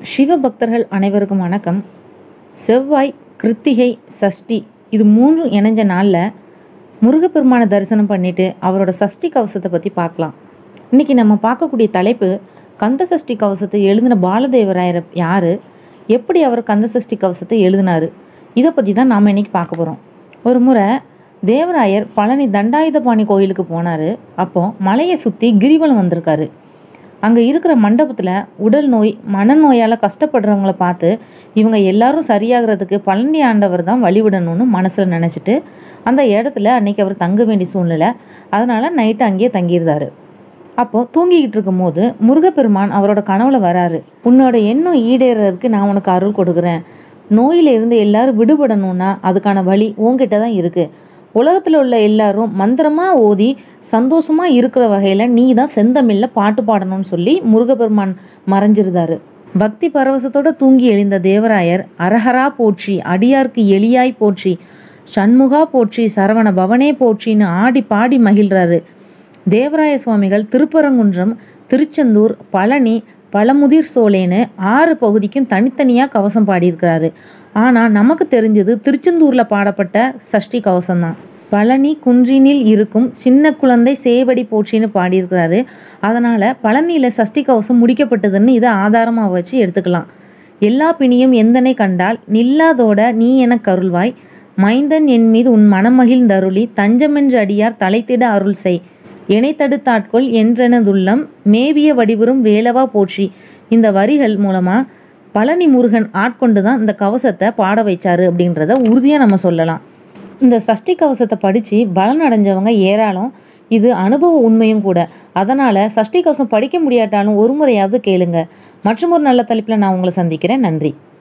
சிவபக்தர்கள் அனைவருக்கும் வணக்கம் செவ்வாய் கிருத்திகை சஷ்டி இது மூன்றும் இணைஞ்ச நாளில் முருகப்பெருமானை தரிசனம் பண்ணிட்டு அவரோட சஷ்டி கவசத்தை பற்றி பார்க்கலாம் இன்றைக்கி நம்ம பார்க்கக்கூடிய தலைப்பு கந்த சஷ்டி கவசத்தை எழுதின பாலதேவராயர் யார் எப்படி அவர் கந்த சஷ்டி கவசத்தை எழுதினார் இதை பற்றி தான் நாம் இன்றைக்கி பார்க்க போகிறோம் ஒரு முறை தேவராயர் பழனி தண்டாயுதபாணி கோயிலுக்கு போனார் அப்போ மலையை சுற்றி கிரிவலம் வந்திருக்காரு அங்கே இருக்கிற மண்டபத்தில் உடல் நோய் மனநோயால் கஷ்டப்படுறவங்கள பார்த்து இவங்க எல்லாரும் சரியாகிறதுக்கு பழனி ஆண்டவர் தான் வழிவிடணும்னு மனசில் நினச்சிட்டு அந்த இடத்துல அன்னைக்கு அவர் தங்க வேண்டிய சூழ்நிலை அதனால் நைட்டு அங்கேயே தங்கியிருந்தாரு அப்போது தூங்கிக்கிட்டு இருக்கும்போது முருகப்பெருமான் அவரோட கனவுல வராரு உன்னோட எண்ணம் ஈடேறதுக்கு நான் உனக்கு அருள் கொடுக்குறேன் நோயில இருந்து எல்லாரும் விடுபடணும்னா அதுக்கான வழி உன்கிட்ட தான் இருக்குது உலகத்தில் உள்ள எல்லாரும் மந்திரமாக ஓதி சந்தோஷமாக இருக்கிற வகையில் நீ தான் செந்தமிழில் பாட்டு பாடணும்னு சொல்லி முருகப்பெருமான் மறைஞ்சிருந்தாரு பக்தி பரவசத்தோட தூங்கி எழுந்த தேவராயர் அரஹரா போற்றி அடியார்க்கு எளியாய் போற்றி சண்முகா போற்றி சரவண பவனே போற்றின்னு ஆடி பாடி மகிழ்றாரு தேவராய சுவாமிகள் திருப்பரங்குன்றம் திருச்செந்தூர் பழனி பழமுதிர் சோலைன்னு ஆறு பகுதிக்கும் தனித்தனியாக கவசம் பாடியிருக்கிறாரு ஆனால் நமக்கு தெரிஞ்சது திருச்செந்தூரில் பாடப்பட்ட சஷ்டி கவசம்தான் பழனி குன்றினில் இருக்கும் சின்ன குழந்தை சேவடி போற்றின்னு பாடியிருக்கிறாரு அதனால் பழனியில் சஷ்டி கவசம் முடிக்கப்பட்டதுன்னு இதை ஆதாரமாக வச்சு எடுத்துக்கலாம் எல்லா பிணியும் எந்தனை கண்டால் நில்லாதோட நீ எனக் கருள்வாய் மைந்தன் என் மீது உன் மனமகிழ்ந்தருளி தஞ்சமென்று அடியார் தலைத்திட அருள் செய் எனை தடுத்தாட்கொள் என்றெனதுள்ளம் மேவிய வடிவுறும் வேலவா போற்றி இந்த வரிகள் மூலமாக பழனி முருகன் ஆட்கொண்டு தான் இந்த கவசத்தை பாட வைச்சாரு அப்படின்றத உறுதியாக நம்ம சொல்லலாம் இந்த சஷ்டி கவசத்தை படித்து பலன் அடைஞ்சவங்க ஏராளம் இது அனுபவ உண்மையும் கூட அதனால் சஷ்டி கவசம் படிக்க முடியாட்டாலும் ஒரு முறையாவது கேளுங்க மற்றும் ஒரு நல்ல தலைப்பில் நான் உங்களை சந்திக்கிறேன் நன்றி